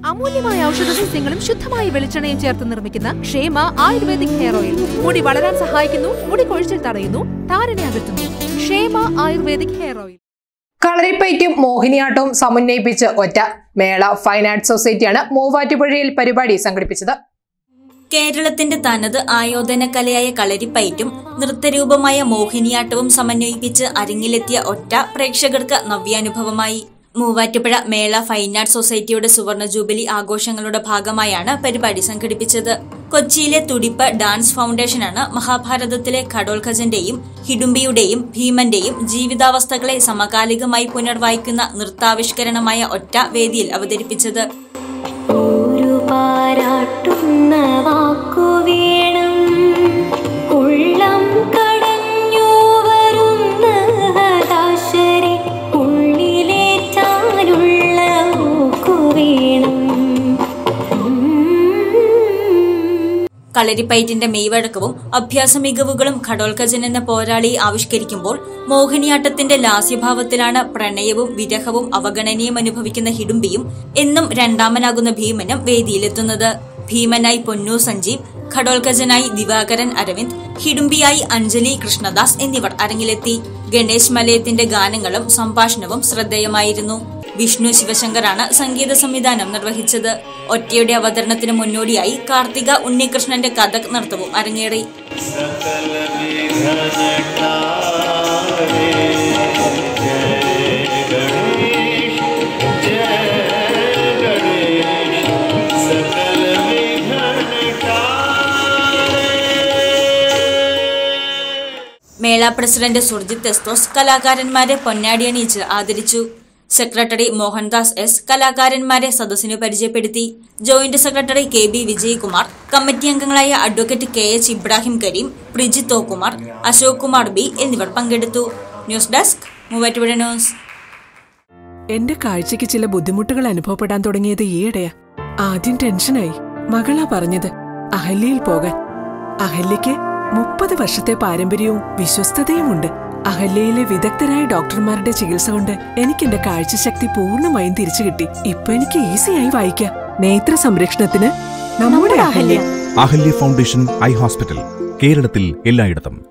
അമൂല്യമായ ഔഷധ സസ്യങ്ങളും ശുദ്ധമായ വെളിച്ചെണ്ണയും ചേർത്ത് നിർമ്മിക്കുന്ന ക്ഷേമ ആയുർവേദിക് ഹെയർ ഓയിൽ മുടി വളരാൻ സഹായിക്കുന്നു മുടി കൊഴിച്ചിൽ തടയുന്നു താരനെ അകറ്റുന്നു ക്ഷേമ ആയുർവേദിക് ഹെയർ ഓയിൽ കളരിപ്പയറ്റും മോഹിനിയാട്ടവും സമന്വയിപ്പിച്ച് ഒറ്റ മേള ഫൈൻ ആർട്സ് സൊസൈറ്റിയാണ് മൂവാറ്റുപുഴയിൽ പരിപാടി സംഘടിപ്പിച്ചത് കേരളത്തിന്റെ തനത് ആയോധന കലയായ കളരിപ്പയറ്റും നൃത്തരൂപമായ മോഹിനിയാട്ടവും സമന്വയിപ്പിച്ച് അരങ്ങിലെത്തിയ ഒറ്റ പ്രേക്ഷകർക്ക് നവ്യാനുഭവമായി മൂവാറ്റുപുഴ മേള ഫൈൻ ആർട്സ് സൊസൈറ്റിയുടെ സുവർണ ജൂബിലി ആഘോഷങ്ങളുടെ ഭാഗമായാണ് പരിപാടി സംഘടിപ്പിച്ചത് കൊച്ചിയിലെ തുടിപ്പ് ഡാൻസ് ഫൗണ്ടേഷനാണ് മഹാഭാരതത്തിലെ ഖഡോൽഖജന്റെയും ഹിഡുംബിയുടെയും ഭീമന്റെയും ജീവിതാവസ്ഥകളെ സമകാലികമായി പുനർവായിക്കുന്ന നൃത്താവിഷ്കരണമായ ഒറ്റ വേദിയിൽ അവതരിപ്പിച്ചത് ഒരു പാരാട്ടുന്ന വാക്കു വേണം ഉള്ളം കടഞ്ഞു വരുന്ന ഹതാശരെ ഉള്ളിലേറ്റാനുള്ള ഊക്കു വേണം കളരിപ്പയറ്റിന്റെ മെയ്വഴക്കവും അഭ്യാസ മികവുകളും ഖഡോൽഖജൻ എന്ന പോരാളിയെ ആവിഷ്കരിക്കുമ്പോൾ മോഹിനിയാട്ടത്തിന്റെ ലാസ്യഭാവത്തിലാണ് പ്രണയവും വിരഹവും അവഗണനയും അനുഭവിക്കുന്ന ഹിഡുംബിയും എന്നും രണ്ടാമനാകുന്ന ഭീമനും വേദിയിലെത്തുന്നത് ഭീമനായി പൊന്നു സഞ്ജീവ് ഖഡോൽഖജനായി ദിവാകരൻ അരവിന്ദ് ഹിഡുംബിയായി അഞ്ജലി കൃഷ്ണദാസ് എന്നിവർ അരങ്ങിലെത്തി ഗണേശ് മലയത്തിന്റെ ഗാനങ്ങളും സംഭാഷണവും ശ്രദ്ധേയമായിരുന്നു വിഷ്ണു ശിവശങ്കറാണ് സംഗീത സംവിധാനം നിർവഹിച്ചത് ഒറ്റയുടെ അവതരണത്തിന് മുന്നോടിയായി കാർത്തിക ഉണ്ണികൃഷ്ണന്റെ കഥക് നൃത്തവും അരങ്ങേറി മേള പ്രസിഡന്റ് സുർജിത് എസ്തോസ് കലാകാരന്മാരെ പൊന്നാടിയണിയിച്ച് ആദരിച്ചു സെക്രട്ടറി മോഹൻദാസ് എസ് കലാകാരന്മാരെ സദസ്സിനു പരിചയപ്പെടുത്തി joint secretary K B Vijayakumar committee അംഗങ്ങളായ advocate K H Ibrahim Karim Prijith ഒകുമാർ അശോക് കുമാർ ബി എന്നിവർ പങ്കെടുത്തു ന്യൂസ് ഡെസ്ക് മൂവാറ്റുപുഴ ന്യൂസ് എന്റെ കാഴ്ചയ്ക്ക് ചില ബുദ്ധിമുട്ടുകൾ അനുഭവപ്പെടാൻ തുടങ്ങിയത് ഈയിടെയാ ആദ്യം ടെൻഷനായി മകളാ പറഞ്ഞത് അഹല്യയിൽ പോകാൻ അഹല്യയ്ക്ക് മുപ്പത് വർഷത്തെ പാരമ്പര്യവും വിശ്വസ്തതയുമുണ്ട് അഹല്യയിലെ വിദഗ്ധരായ ഡോക്ടർമാരുടെ ചികിത്സ കൊണ്ട് എനിക്ക് എന്റെ കാഴ്ചശക്തി പൂർണ്ണമായും തിരിച്ചു കിട്ടി ഇപ്പൊ എനിക്ക് ഈസിയായി വായിക്കാം നേത്ര സംരക്ഷണത്തിന് നമ്മുടെ Ahalya Ahalya foundation eye hospital കേരളത്തിൽ എല്ലായിടത്തും